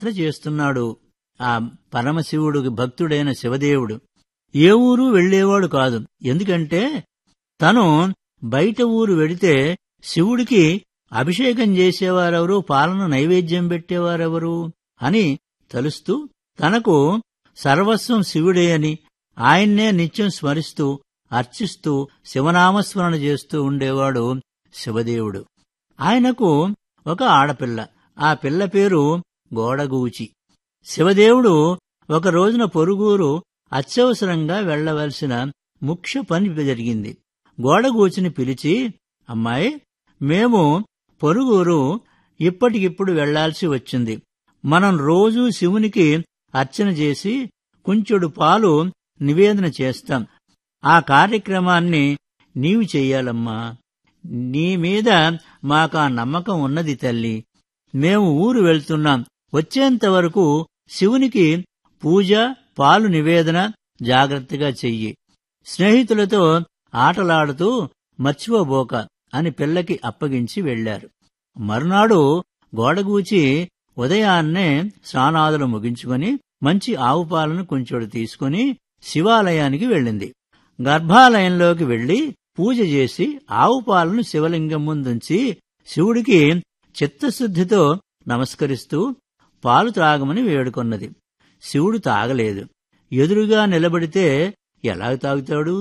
యాత్ర చేస్తున్నాడు ఆ పరమశివుడికి భక్తుడైన శివదేవుడు ఏ ఊరు వెళ్లేవాడు కాదు ఎందుకంటే తను బయట ఊరు వెడితే శివుడికి అభిషేకం చేసేవారెవరు పాలన నైవేద్యం పెట్టేవారెవరు అని తలుస్తూ తనకు సర్వస్వం శివుడే అని ఆయన్నే నిత్యం స్మరిస్తూ అర్చిస్తూ శివనామస్మరణ చేస్తూ ఉండేవాడు శివదేవుడు ఆయనకు ఒక ఆడపిల్ల ఆ పిల్ల పేరు గోడగూచి శివదేవుడు ఒక రోజున పొరుగురు అత్యవసరంగా వెళ్లవలసిన ముఖ్య పని జరిగింది గోడగూచిని పిలిచి అమ్మాయి మేము పొరుగురు ఇప్పటికిప్పుడు వెళ్లాల్సి వచ్చింది మనం రోజూ శివునికి అర్చన చేసి కుంచెడు పాలు నివేదన చేస్తాం ఆ కార్యక్రమాన్ని నీవు చెయ్యాలమ్మా నీ మీద మాకా నమ్మకం ఉన్నది తల్లి మేము ఊరు వెళ్తున్నాం వచ్చేంత వరకు శివునికి పూజ పాలు నివేదన జాగ్రత్తగా చెయ్యి స్నేహితులతో ఆటలాడుతూ మర్చిపోబోక అని పిల్లకి అప్పగించి వెళ్లారు మరునాడు గోడగూచి ఉదయాన్నే స్నానాదులు ముగించుకొని మంచి ఆవు పాలను కొంచెడు తీసుకుని శివాలయానికి వెళ్ళింది గర్భాలయంలోకి వెళ్లి పూజ చేసి ఆవు పాలను శివలింగం ముందుంచి శివుడికి చిత్తశుద్ధితో నమస్కరిస్తూ పాలు త్రాగమని వేడుకొన్నది శివుడు తాగలేదు ఎదురుగా నిలబడితే ఎలా తాగుతాడు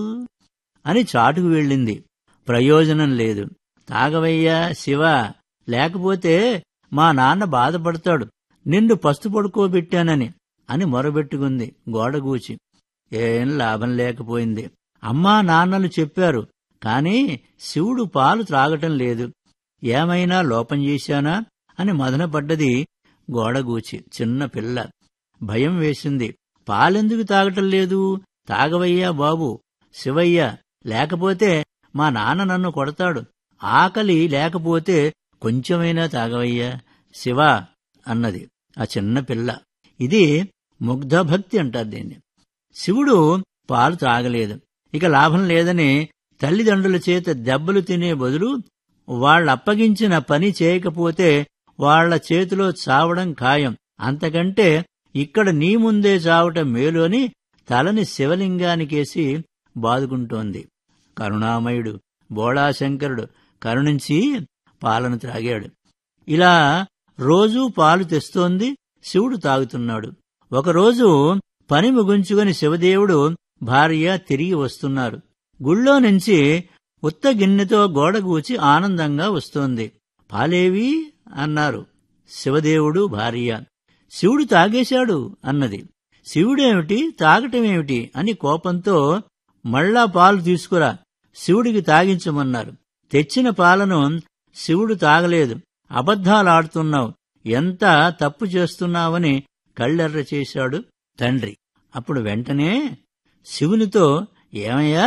అని చాటుకు వెళ్ళింది ప్రయోజనం లేదు తాగవయ్యా శివ లేకపోతే మా నాన్న బాధపడతాడు నిన్ను పస్తు పడుకోబెట్టానని అని మొరబెట్టుకుంది గోడగూచి ఏం లాభం లేకపోయింది అమ్మా నాన్నలు చెప్పారు కాని శివుడు పాలు త్రాగటం లేదు ఏమైనా లోపం చేశానా అని మదనపడ్డది గోడగూచి చిన్న పిల్ల భయం వేసింది పాలెందుకు తాగటం లేదు తాగవయ్యా బాబు శివయ్య లేకపోతే మా నాన్న నన్ను కొడతాడు ఆకలి లేకపోతే కొంచెమైనా తాగవయ్యా శివ అన్నది ఆ చిన్న పిల్ల ఇది ముగ్ధభక్తి అంటారు దీన్ని శివుడు పాలు తాగలేదు ఇక లాభం లేదని తల్లిదండ్రుల చేత దెబ్బలు తినే బదులు వాళ్ళప్పగించిన పని చేయకపోతే వాళ్ల చేతిలో చావడం ఖాయం అంతకంటే ఇక్కడ నీ ముందే చావటం మేలు అని తలని శివలింగానికేసి బాదుకుంటోంది కరుణామయుడు బోళాశంకరుడు కరుణించి పాలను త్రాగాడు ఇలా రోజూ పాలు తెస్తోంది శివుడు తాగుతున్నాడు ఒకరోజు పని ముగించుకుని శివదేవుడు భార్య తిరిగి వస్తున్నారు గుళ్ళో నుంచి ఉత్త గిన్నెతో గోడగూచి ఆనందంగా వస్తోంది పాలేవి అన్నారు శివదేవుడు భార్య శివుడు తాగేశాడు అన్నది శివుడేమిటి తాగటమేమిటి అని కోపంతో మళ్ళా పాలు తీసుకురా శివుడికి తాగించమన్నారు తెచ్చిన పాలను శివుడు తాగలేదు అబద్ధాలాడుతున్నావు ఎంత తప్పు చేస్తున్నావని కళ్ళెర్ర చేశాడు తండ్రి అప్పుడు వెంటనే శివునితో ఏమయ్యా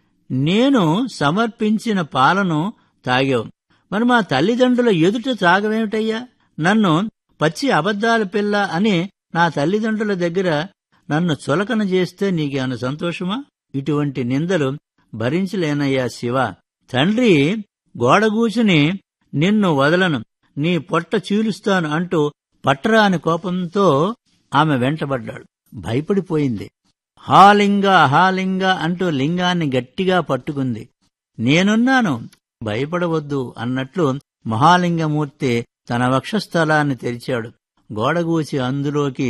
నేను సమర్పించిన పాలను తాగావు మరి మా తల్లిదండ్రుల ఎదుట తాగవేమిటయ్యా నన్ను పచ్చి అబద్ధాల పిల్ల అని నా తల్లిదండ్రుల దగ్గర నన్ను చులకన చేస్తే నీకేమైనా సంతోషమా ఇటువంటి నిందలు భరించలేనయ్యా శివ తండ్రి గోడగూచుని నిన్ను వదలను నీ పొట్ట చీలుస్తాను అంటూ పట్టరాని కోపంతో ఆమె వెంటబడ్డాడు భయపడిపోయింది హాలింగ హాలింగ అంటూ లింగాన్ని గట్టిగా పట్టుకుంది నేనున్నాను భయపడవద్దు అన్నట్లు మహాలింగమూర్తి తన వక్షస్థలాన్ని తెరిచాడు గోడగూచి అందులోకి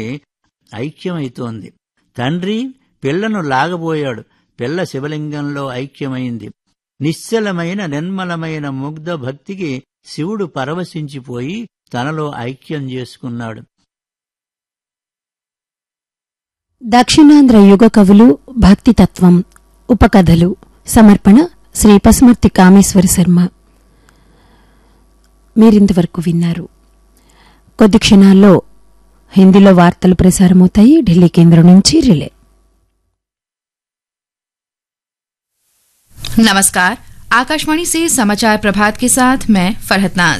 ఐక్యమైతోంది తండ్రి పిల్లను లాగబోయాడు పిల్ల శివలింగంలో ఐక్యమైంది నిశ్చలమైన నిర్మలమైన ముగ్ధ భక్తికి శివుడు పరవశించిపోయి తనలో ఐక్యం చేసుకున్నాడు దక్షిణాంధ్ర యుగ కవులు భక్తితత్వం ఉపకథలు సమర్పణ శ్రీ పసుమర్తి కామేశ్వర శర్మ మీరింతవరకు విన్నారు కొద్ది క్షణాల్లో హిందీలో వార్తలు ప్రసారమవుతాయి ఢిల్లీ కేంద్రం నుంచి రిలే नमस्कार आकाशवाणी से समाचार प्रभात के साथ मैं फरहत नाज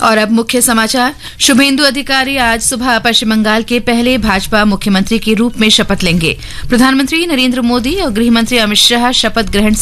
और अब मुख्य समाचार शुभेंदु अधिकारी आज सुबह पश्चिम बंगाल के पहले भाजपा मुख्यमंत्री के रूप में शपथ लेंगे प्रधानमंत्री नरेंद्र मोदी और गृह मंत्री अमित शाह शपथ ग्रहण